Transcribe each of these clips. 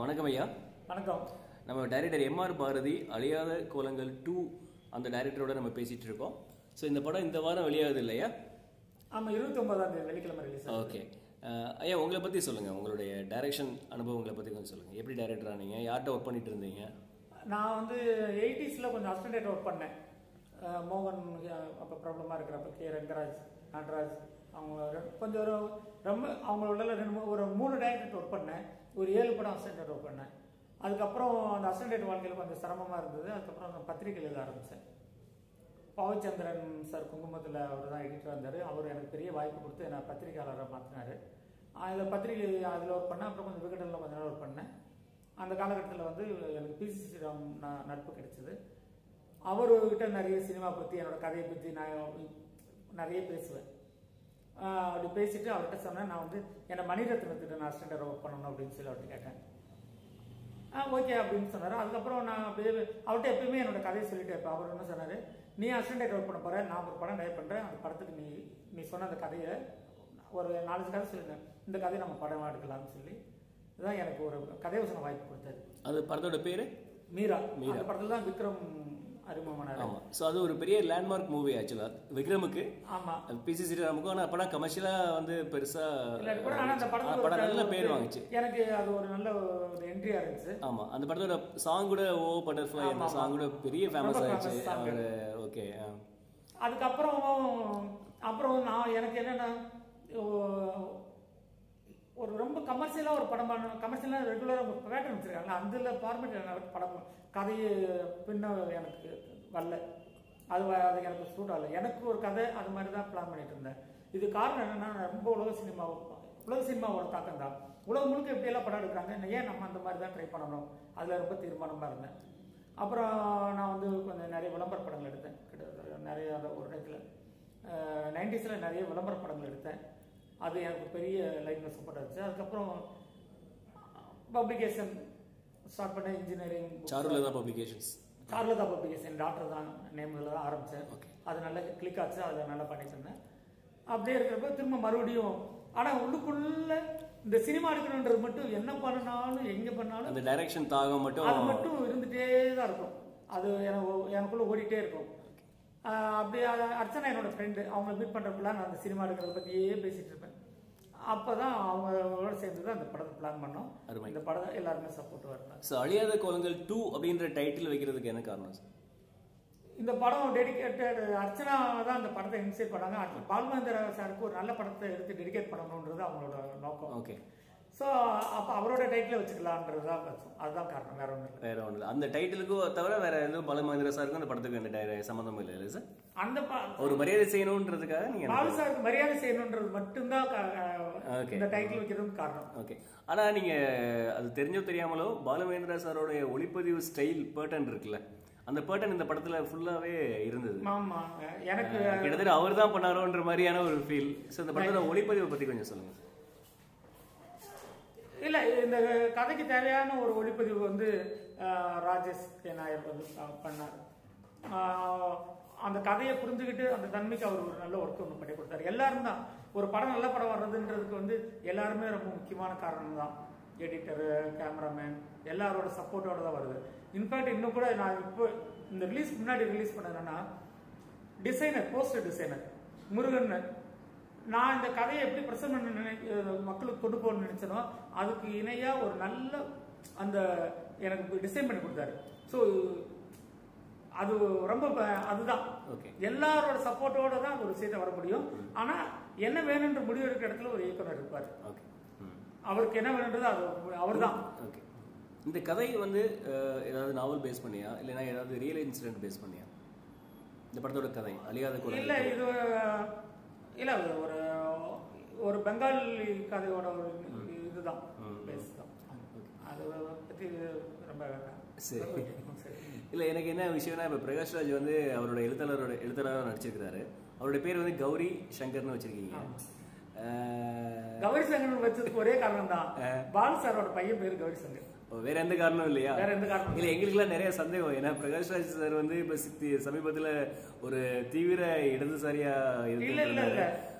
வணக்கம் ஐயா வணக்கம் நம்ம டைரக்டர் எம்ஆர் பாரதி அழியாத கோலங்கள் டூ அந்த டைரக்டரோட நம்ம பேசிட்டு இருக்கோம் ஸோ இந்த படம் இந்த வாரம் வெளியாகுது இல்லையா ஆமாம் இருபத்தி ஒன்பதாம் தேதி வெள்ளிக்கிழமை ரிலீஸ் ஓகே ஐயா உங்களை பற்றி சொல்லுங்கள் உங்களுடைய டைரக்ஷன் அனுபவங்களை பற்றி கொஞ்சம் சொல்லுங்கள் எப்படி டைரக்டர் ஆனீங்க யார்கிட்ட ஒர்க் பண்ணிட்டு இருந்தீங்க நான் வந்து எயிட்டிஸில் கொஞ்சம் அசிஸ்டன்ட் ஒர்க் பண்ணேன் அஹ் மோகன் அப்போ ப்ராப்ளமாக இருக்கிறப்ப கே ரங்கராஜ் நடராஜ் அவங்க ரெ- கொஞ்சம் ஒரு ரொம்ப அவங்களோட ரெண்டு மூ- ஒரு மூணு டைரக்டர் ஒர்க் பண்ணேன் ஒரு ஏழு படம் அசிஸ்டன்ட் ஒர்க் பண்ணேன் அதுக்கப்புறம் அந்த அசிஸ்டன்ட் வாழ்க்கையில் கொஞ்சம் சிரமமாக இருந்தது அதுக்கப்புறம் நான் பத்திரிகை எழுத ஆரம்பித்தேன் பவச்சந்திரன் சார் குங்குமத்தில் அவர் தான் எடிட்டர் வந்தார் அவர் எனக்கு பெரிய வாய்ப்பு கொடுத்து என்னை பத்திரிகையாளராக மாற்றினார் அதில் பத்திரிகை அதில் ஒர்க் பண்ணேன் அப்புறம் கொஞ்சம் விகடனில் கொஞ்ச நாள் ஒர்க் பண்ணேன் அந்த காலகட்டத்தில் வந்து எனக்கு பிசி ஸ்ரீராம் ந- நட்பு கிடைச்சது அவர்கிட்ட நிறைய சினிமா பற்றி என்னோட கதையை பற்றி நான் நிறைய பேசுவேன் ஆஹ் அப்படி பேசிட்டு அவர்கிட்ட சொன்னேன் நான் வந்து என்னை மணிரத்னத்திட்ட நான் அசிஸ்டண்டாக ஒர்க் பண்ணணும் அப்படின்னு சொல்லி அவர்கிட்ட கேட்டேன் ஆ ஓகே அப்படின்னு சொன்னார் அதுக்கப்புறம் நான் அப்படியே அவர்கிட்ட எப்பயுமே என்னோட கதையை சொல்லிட்டே இருப்பேன் அவர் என்ன சொன்னார் நீ அசிஸ்டன்ட் ஒர்க் பண்ண போற நான் ஒரு படம் டைப் பண்ணுறேன் அந்த படத்துக்கு நீ நீ சொன்ன அந்த கதையை ஒரு நாலஞ்சு கதை சொல்லுங்க இந்த கதையை நம்ம படம் எடுக்கலாம்னு சொல்லி இதுதான் எனக்கு ஒரு கதை வசன வாய்ப்பு கொடுத்தாரு அது படத்தோட பேர் மீரா அந்த படத்தில் தான் விக்ரம் அறிமுகமானார் ஆமாம் ஸோ அது ஒரு பெரிய லேண்ட்மார்க் மூவி ஆக்சுவலாக விக்ரமுக்கு ஆமாம் பிசி ஸ்ரீராமுக்கும் ஆனால் படம் கமர்ஷியலாக வந்து பெருசாக இல்லை கூட ஆனால் அந்த படத்தில் படம் நல்ல பேர் வாங்குச்சு எனக்கு அது ஒரு நல்ல ஒரு என்ட்ரியாக இருந்துச்சு ஆமா அந்த படத்தோட சாங் கூட ஓ பட்டர்ஃப்ளை அந்த சாங் கூட பெரிய ஃபேமஸ் ரொம்ப ஆயிடுச்சு famous song. அவர் ஓகே அதுக்கப்புறம் அப்புறம் நான் எனக்கு என்னன்னா ஓ- ஒரு ரொம்ப கமர்ஷியலாக ஒரு படம் பண்ணணும் கமர்ஷியலாக ரெகுலராக ஒரு பேட்டர்ன் வச்சுருக்காங்க அதில் ஃபார்மேட் படம் கதையை பின்ன எனக்கு வரல அது வ- அது எனக்கு சூட் ஆகல எனக்கு ஒரு கதை அது மாதிரி தான் பிளான் பண்ணிட்டு இருந்தேன் இது காரணம் என்னன்னா நான் ரொம்ப உலக சினிமா உலக சினிமாவோட தாக்கம் தான் உலகம் முழுக்க எப்படியெல்லாம் படம் எடுக்கிறாங்க ஏன் நம்ம அந்த மாதிரி தான் ட்ரை பண்ணணும் அதில் ரொம்ப தீர்மானமாக இருந்தேன் அப்புறம் நான் வந்து கொஞ்சம் நிறைய விளம்பர படங்கள் எடுத்தேன் கிட்டத்தட்ட நிறைய அந்த ஒரு இடத்துல நைன்டிஸில் நிறைய விளம்பர படங்கள் எடுத்தேன் அது எனக்கு பெரிய லைஃப்பில் சப்போர்ட் ஆச்சு அதுக்கப்புறம் பப்ளிகேஷன் ஸ்டார்ட் பண்ண engineering Charulatha publications Charulatha publication doctor தான் நேமில் தான் ஆரம்பித்தேன் Okay. அது நல்லா கிளிக் ஆச்சு அதில் நல்லா பண்ணிட்டு இருந்தேன் அப்படியே இருக்கிறப்ப திரும்ப மறுபடியும் ஆனால் உள்ளுக்குள்ள இந்த சினிமா எடுக்கணுன்றது மட்டும் என்ன பண்ணனாலும் எங்கே பண்ணாலும் அந்த டைரக்ஷன் தாகம் மட்டும் அது மட்டும் இருந்துட்டே தான் இருக்கும் அது எனக்கு எனக்குள்ள ஓடிட்டே இருக்கும் ஆஹ் அப்படியே அ- அர்ச்சனா என்னோட ஃப்ரெண்டு அவங்க மீட் பண்ணுறப்பெல்லாம் நான் அந்த சினிமா எடுக்கிறத பற்றியே பேசிட்டு இருப்பேன் அப்போ தான் அவங்களோட சேர்ந்து தான் அந்த படத்தை பிளான் பண்ணோம் அருமை. இந்த படம் எல்லாருமே சப்போர்ட் வரணும் ஸோ அழியாத கோலங்கள் டூ அப்படின்ற டைட்டில் வைக்கிறதுக்கு என்ன காரணம் சார் இந்த படம் டெடிகேட்டட் அர்ச்சனா தான் அந்த படத்தை இனிஷியேட் பண்ணாங்க அடுத்து பால்மேந்திர சாருக்கு ஒரு நல்ல படத்தை எடுத்து டெடிகேட் பண்ணணுன்றது அவங்களோட நோக்கம் ஓகே ஸோ அப்போ அவரோட டைட்டில் வச்சுக்கலான்றது தான் பட்சம். அதுதான் காரணம் வேற ஒன்றும் இல்லை வேற ஒன்று இல்லை அந்த டைட்டிலுக்கும் தவிர வேற எதுவும் பலமேந்திர சாருக்கும் அந்த படத்துக்கு எந்த டை- சம்மந்தமும் இல்லை இல்லை சார் அந்த ப- ஒரு மரியாதை செய்யணுன்றதுக்காக நீங்க பாலு சாருக்கு மரியாதை செய்யணுன்றது மட்டும்தான் க- Okay. இந்த டைட்டில் வைக்கிறதுக்கு காரணம் ஓகே ஆனா நீங்க அது தெரிஞ்சோ தெரியாமலோ பாலுமேந்திரா சாரோடைய ஒளிப்பதிவு ஸ்டைல் பேட்டர்ன் இருக்குல்ல அந்த பேட்டர்ன் இந்த படத்துல ஃபுல்லாவே இருந்தது ஆமா எனக்கு கிட்டத்தட்ட அவர் தான் பண்ணாரோன்ற மாதிரியான ஒரு ஃபீல் ஸோ இந்த படத்தோட ஒளிப்பதிவை பத்தி கொஞ்சம் சொல்லுங்க இல்ல இந்த கதைக்கு தேவையான ஒரு ஒளிப்பதிவு வந்து அஹ், ராஜேஷ் கே நாயர் வந்து ப- பண்ணார் அஹ், அந்த கதையை புரிஞ்சுக்கிட்டு அந்த தன்மைக்கு அவர் ஒரு நல்ல ஒர்க் ஒன்று பண்ணி கொடுத்தாரு எல்லாரும் தான் ஒரு படம் நல்ல படம் வர்றதுன்றதுக்கு வந்து எல்லாருமே ரொம்ப முக்கியமான காரணம் தான் எடிட்டரு கேமராமேன் எல்லாரோட சப்போர்ட்டோட தான் வருது இன்ஃபேக்ட் இன்னும் கூட நான் இப்போ இந்த ரிலீஸ் முன்னாடி ரிலீஸ் பண்ணதுன்னா டிசைனர் போஸ்டர் டிசைனர் முருகன் நான் இந்த கதையை எப்படி பிரசன்ட் பண்ண நினை அஹ் மக்களுக்கு கொண்டு போகணும்னு நினைச்சனோ அதுக்கு இணையா ஒரு நல்ல அந்த எனக்கு டிசைன் பண்ணி கொடுத்தாரு ஸோ அது ரொம்ப ப- அதுதான் ஓகே எல்லாரோட சப்போர்ட்டோட தான் அந்த ஒரு விஷயத்தை வர முடியும் ஆனா என்ன வேணுன்ற முடிவு எடுக்கிற இடத்துல ஒரு இயக்குனர் இருப்பார் ஓகே ம் அவருக்கு என்ன வேணுன்றது அது அவர்தான் ஓகே இந்த கதை வந்து அஹ், ஏதாவது நாவல் பேஸ் பண்ணியா இல்லைன்னா ஏதாவது ரியல் இன்சிடென்ட் பேஸ் பண்ணியா இந்த படத்தோட கதை அழியாத குரல் இல்ல இது இல்ல அது ஒரு ஒரு பெங்காலி கதையோட ஒரு இதுதான் பேஸ் தான் அது பத்தி ரொம்ப சரி சரி. இல்ல எனக்கு என்ன விஷயம்னா இப்ப பிரகாஷ் ராஜ் வந்து அவரோட எழுத்தாளரோட எழுத்தாளராக நடிச்சிருக்கிறாரு அவருடைய பேர் வந்து கௌரி சங்கர்னு வச்சிருக்கீங்க அஹ், கௌரி சங்கர் வச்சதுக்கு ஒரே காரணம் தான் பால் சாரோட பையன் பேரு கௌரி சங்கர் வேற எந்த காரணமும் இல்லையா வேற எந்த காரணம் இல்ல எங்களுக்குலாம் நிறைய சந்தேகம் ஏன்னா பிரகாஷ் ராஜ் சார் வந்து இப்ப சித்தி- சமீபத்துல ஒரு தீவிர இடதுசாரியா இல்ல இல்ல இல்ல இருக்கு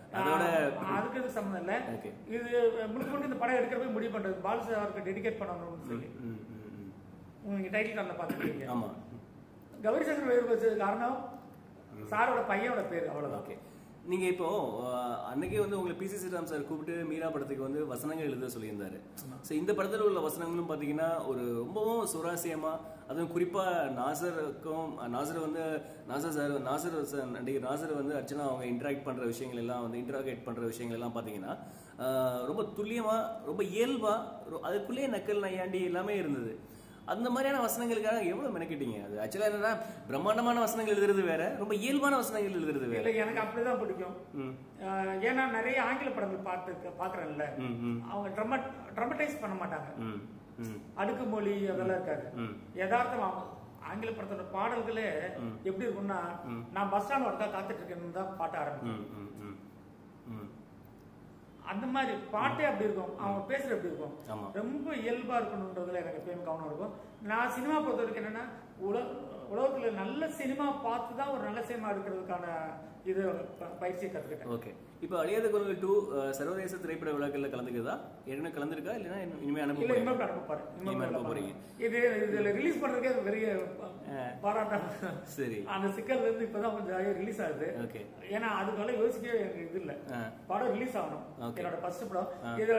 அதோட ஆஹ் அதுக்கு இது சம்மந்தம் இல்ல ஓகே இது முழுக்க முழுக்க இந்த படம் எடுக்கிறப்ப முடிவு பண்றது பால்ஸ் அவருக்கு டெடிகேட் பண்ணணும்னு சொல்லி ம் ம் ம் நீங்க டைட்டில் கார்டில் பார்த்துருக்கீங்க ஆமா கௌரி சங்கர் பேர் வச்சது காரணம் சாரோட பையனோட பேர் அவ்வளவுதான் ஓகே நீங்க இப்போ அஹ், அன்னைக்கே வந்து உங்களை பிசி ஸ்ரீராம் சார் கூப்பிட்டு மீரா படத்துக்கு வந்து வசனங்கள் எழுத சொல்லியிருந்தாரு ஸோ இந்த படத்துல உள்ள வசனங்களும் பாத்தீங்கன்னா ஒரு ரொம்பவும் சுவாரஸ்யமா அதுவும் குறிப்பா நாசருக்கும் நாசர் வந்து நாசர் சார் நாசர் சார் நடிகர் நாசர் வந்து அர்ச்சனா அவங்க இன்டராக்ட் பண்ற விஷயங்கள் எல்லாம் வந்து இன்டராக்ட் பண்ற விஷயங்கள் எல்லாம் பாத்தீங்கன்னா அஹ், ரொம்ப துல்லியமா ரொம்ப இயல்பா ரொ- அதுக்குள்ளேயே நக்கல் நையாண்டி எல்லாமே இருந்தது அந்த மாதிரியான வசனங்களுக்காக எவ்வளவு மெனக்கிட்டீங்க அது ஆக்சுவலா என்னன்னா பிரம்மாண்டமான வசனங்கள் எழுதுறது வேற ரொம்ப இயல்பான வசனங்கள் எழுதுறது வேற இல்லை எனக்கு அப்படிதான் பிடிக்கும் ம் ஆஹ் ஏன்னா நிறைய ஆங்கில படங்கள் பார்த்து பார்க்குறேன்ல ம் ம் அவங்க ட்ரம ட்ரமடைஸ் பண்ண மாட்டாங்க ம் ம் அடுக்குமொழி அதெல்லாம் இருக்காது ம் யதார்த்தம் அவங்க ஆங்கில படத்தோட பாடல்களே எப்படி இருக்கும்னா நான் பஸ் ஸ்டாண்ட் வரதா காத்துட்டு இருக்கேன்னு தான் பாட்ட ஆரம்பிக்கும் ம் ம் ம் ம் அந்த மாதிரி பாட்டே அப்படி இருக்கும் அவங்க பேசுறது எப்படி இருக்கும் ஆமா ரொம்ப இயல்பா இருக்கணுன்றதுல எனக்கு எப்பயும் கவனம் இருக்கும் நான் சினிமா பொறுத்த வரைக்கும் என்னன்னா உல உலகத்துல நல்ல சினிமா பார்த்து தான் ஒரு நல்ல சினிமா எடுக்கிறதுக்கான இது ப- பயிற்சியை கத்துக்கிட்டேன் ஓகே இப்போ அழியாத குரல் டூ சர்வதேச திரைப்பட விழாக்கள்ல கலந்துக்குதா ஏற்கனவே கலந்துருக்கா இல்லைன்னா இன்னும் இனிமே அனுப்ப இல்ல போறீங்க இன்னொரு அனுப்ப போறேன் இனிமே இன்னொரு அனுப்ப அனுப்ப போறீங்க இது இதுல ரிலீஸ் பண்றதுக்கே அது பெரிய பாராட்டம் சரி அந்த சிக்கல்ல இருந்து இப்பதான் கொஞ்சம் ரிலீஸ் ஆகுது ஓகே ஏன்னா அதுக்காக யோசிக்கவே எனக்கு இது இல்ல ஆ படம் ரிலீஸ் ஆகணும் Okay. என்னோட ஃபர்ஸ்ட் படம் இது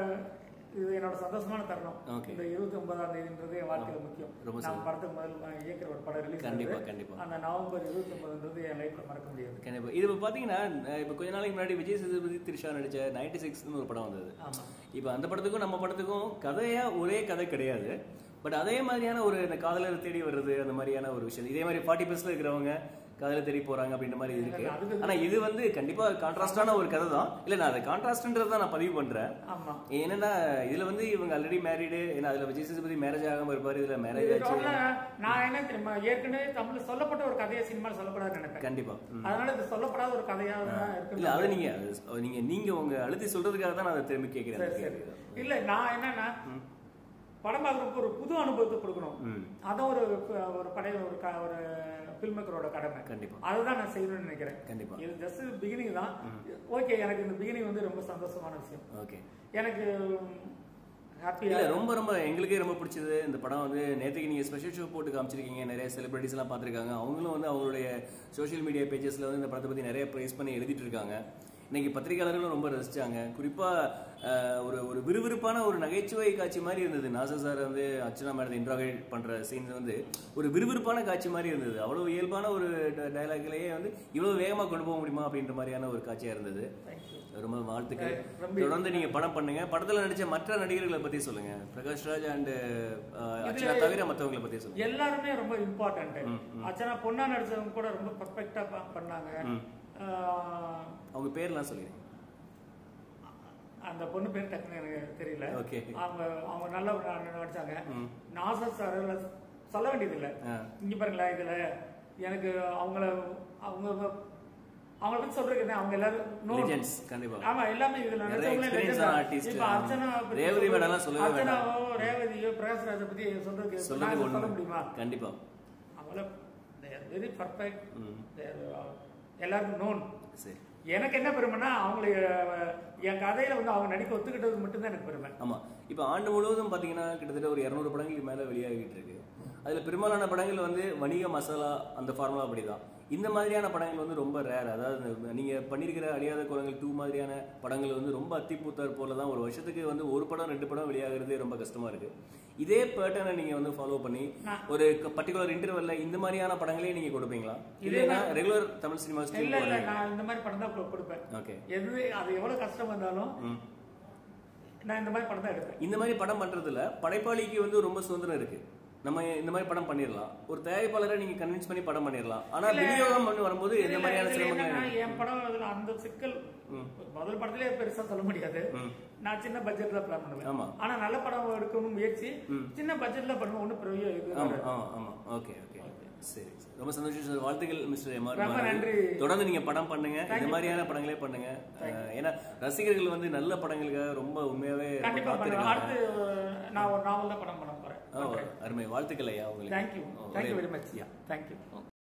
இது என்னோட சந்தோஷமான தருணம் Okay. இந்த இருபத்தி ஒன்பதாம் தேதின்றது என் வாழ்க்கையில முக்கியம் ரொம்ப நான் படத்துக்கு முதல் நான் இயக்குற ஒரு படம் ரிலீஸ் கண்டிப்பா ஆகுது கண்டிப்பா அந்த நவம்பர் இருபத்தி ஒன்பதுன்றது என் லைஃப்ல மறக்க முடியாது கண்டிப்பா இது இப்போ பார்த்தீங்கன்னா அஹ் இப்போ கொஞ்ச நாளைக்கு முன்னாடி விஜய் சேதுபதி த்ரிஷா நடிச்ச நைன்டி சிக்ஸ்னு ஒரு படம் வந்தது ஆமா இப்போ அந்த படத்துக்கும் நம்ம படத்துக்கும் கதையா ஒரே கதை கிடையாது பட் அதே மாதிரியான ஒரு இந்த காதலர் தேடி வர்றது அந்த மாதிரியான ஒரு விஷயம் இதே மாதிரி ஃபார்ட்டி ப்ளஸ்ல இருக்கிறவங்க காதலை தேடி போறாங்க அப்படின்ற மாதிரி இருக்கு அதுக்கு ஆனா இது வந்து கண்டிப்பா கான்ட்ராஸ்டான ஒரு கதை தான் இல்ல நான் அதை கான்ட்ராஸ்ட்ன்றதை தான் நான் பதிவு பண்றேன் ஆமா என்னன்னா இதுல வந்து இவங்க ஆல்ரெடி மேரிடு ஏன்னா அதுல விஜய் சேதுபதி மேரேஜ் ஆகாம இருப்பாரு இதுல மேரேஜ் இது ஆச்சு total ஆ நான் என்ன தெரியுமா ஏற்கனவே தமிழ்ல சொல்லப்பட்ட ஒரு கதையை சினிமாவில் சொல்லப்படாதுன்னு நினைப்பேன் கண்டிப்பா ம். அதனால இது சொல்லப்படாத ஒரு கதையாக தான் இருக்கு இல்ல அது நீங்க அது நீங்க நீங்க உங்க அழுத்தி சொல்றதுக்காக தான் நான் அதை திரும்பி சரி கேட்கிறேன் சரி இல்ல நான் என்னன்னா படம் பார்க்குறப்ப ஒரு புது அனுபவத்தை கொடுக்கணும் ம் அதான் ஒரு ஒரு படைய ஒரு க- ஒரு ஃபில்ம் மேக்கரோட கடமை கண்டிப்பா அதுதான் நான் செய்யணும்னு நினைக்கிறேன் கண்டிப்பா இது ஜஸ்ட் பிகினிங் தான் ஓகே எனக்கு இந்த பிகினிங் வந்து ரொம்ப சந்தோஷமான விஷயம் ஓகே எனக்கு ஹாப்பியா இல்ல ரொம்ப ரொம்ப எங்களுக்கே ரொம்ப பிடிச்சது இந்த படம் வந்து நேற்றுக்கு நீங்க ஸ்பெஷல் ஷோ போட்டு காமிச்சிருக்கீங்க நிறைய செலிபிரிட்டிஸ் எல்லாம் பார்த்திருக்காங்க அவங்களும் வந்து அவங்களுடைய சோஷியல் மீடியா பேஜஸ்ல வந்து இந்த படத்தை பத்தி நிறைய ப்ரைஸ் பண்ணி எழுதிட்டு இருக்காங்க இன்னைக்கு பத்திரிகையாளர்களும் ரொம்ப ரசிச்சாங்க குறிப்பா அஹ், ஒரு ஒரு விறுவிறுப்பான ஒரு நகைச்சுவை காட்சி மாதிரி இருந்தது நாசர் சார் வந்து அர்ச்சனா மேடத்தை இன்ட்ராகேட் பண்ற சீன்ஸ் வந்து ஒரு விறுவிறுப்பான காட்சி மாதிரி இருந்தது அவ்வளவு இயல்பான ஒரு டயலாக்லயே வந்து இவ்வளவு வேகமா கொண்டு போக முடியுமா அப்படின்ற மாதிரியான ஒரு காட்சியா இருந்தது ரொம்ப வாழ்த்துக்கள் ரொம்ப தொடர்ந்து நீங்க படம் பண்ணுங்க படத்துல நடிச்ச மற்ற நடிகர்களை பத்தி சொல்லுங்க பிரகாஷ் ராஜ் அண்ட் அர்ச்சனா தவிர மத்தவங்களை பத்தி சொல்லுங்க எல்லாருமே ரொம்ப இம்பார்ட்டன்ட் அச்சனா பொண்ணா நடிச்சவங்க கூட ரொம்ப பர்ஃபெக்டா பண்ணாங்க ஆஹ், அவங்க பேர்லாம் சொல்லுங்க அந்த பொண்ணு பேர் டக்குன்னு எனக்கு தெரியல ஓகே அவங்க அவங்க நல்லா ந- நடிச்சாங்க நாசர் சார் சொல்ல வேண்டியதில்லை இங்க பாருங்களேன் இதுல எனக்கு அவங்கள அவங்க அவங்கள பத்தி சொல்றதுக்கு என்ன அவங்க எல்லாரும் known. லெஜெண்ட்ஸ் கண்டிப்பா ஆமா எல்லாமே இதுல நிறைய நடிச்சவங்களே experience legend தான். ஆன artist. இப்ப அர்ச்சனா பத்தி ரேவதி சொல்றது- மேடம்லாம் சொல்லவே அர்ச்சனாவோ ரேவதியோ பிரகாஷ் ராஜை பத்தி சொல்றதுக்கு சொல்றது நான் சொல்ல ஒண்ணு முடியுமா கண்டிப்பா அவங்கள வெரி பர்ஃபெக்ட் ம் எல்லாருக்கும் நோன் சரி எனக்கு என்ன பெருமைன்னா அவங்களை அஹ், என் கதையில வந்து அவங்க நடிக்க ஒத்துக்கிட்டது மட்டும்தான் எனக்கு பெருமை ஆமா இப்போ ஆண்டு முழுவதும் பாத்தீங்கன்னா கிட்டத்தட்ட ஒரு இரநூறு படங்களுக்கு மேல வெளியாகிட்டு இருக்கு அதுல பெரும்பாலான படங்கள் வந்து வணிக மசாலா அந்த ஃபார்முலா அப்படிதான் இந்த மாதிரியான படங்கள் வந்து ரொம்ப ரேர் அதாவது இந்த நீங்க பண்ணியிருக்கிற அழியாத குரங்கள் டூ மாதிரியான படங்கள் வந்து ரொம்ப அத்திப்பூத்தார் போல தான் ஒரு வருஷத்துக்கு வந்து ஒரு படம் ரெண்டு படம் வெளியாகிறது ரொம்ப கஷ்டமா இருக்கு இதே பேட்டர்னை நீங்க வந்து ஃபாலோ பண்ணி நான்- ஒரு பர்டிகுலர் இன்டர்வல்ல இந்த மாதிரியான படங்களே நீங்க கொடுப்பீங்களா இல்லைன்னா ரெகுலர் தமிழ் சினிமா இல்ல ஸ்டைல் இல்ல நான் இந்த மாதிரி படம் தான் கொ- கொடுப்பேன் ஓகே எது அது எவ்வளவு கஷ்டம் வந்தாலும் நான் இந்த மாதிரி படம் தான் எடுப்பேன் இந்த மாதிரி படம் பண்றதுல படைப்பாளிக்கு வந்து ரொம்ப சுதந்திரம் இருக்கு நம்ம இந்த மாதிரி படம் பண்ணிடலாம் ஒரு தயாரிப்பாளரை நீங்க கன்வின்ஸ் பண்ணி படம் பண்ணிடலாம் ஆனா விநியோகம் பண்ணி வரும்போது எந்த இதுல- மாதிரியான இதுல சிரமங்கள் என்னன்னா, என் படம் அதுல அந்த சிக்கல் முதல் படத்திலே பெருசா சொல்ல முடியாது ம். நான் சின்ன பட்ஜெட்ல பிளான் பண்ணுவேன் ஆமா ஆனா நல்ல படம் எடுக்கணும் முயற்சி சின்ன பட்ஜெட்ல பண்ணுவேன் ஒன்றும் பெரிய இது ஆமா ஆமா ஆமா ஓகே ஓகே சரி சரி. ரொம்ப சந்தோஷம் சார் வாழ்த்துக்கள் மிஸ்டர் எம் ரொம்ப நன்றி. தொடர்ந்து நீங்க படம் பண்ணுங்க இந்த மாதிரியான படங்களே பண்ணுங்க அஹ், ஏன்னா ரசிகர்கள் வந்து நல்ல படங்களுக்காக ரொம்ப உண்மையாவே ரொம்ப கண்டிப்பா பண்ணுவேன் காத்திருக்காங்க அடுத்து நான் ஒரு நாவல் தான் படம் பண்ண போறேன் ஆ, அருமை வாழ்த்துக்கள் ஐயா உங்களுக்கு தேங்க்யூ ஓ, தேங்க்யூ ஒரே- வெரி மச் தேங்க்யூ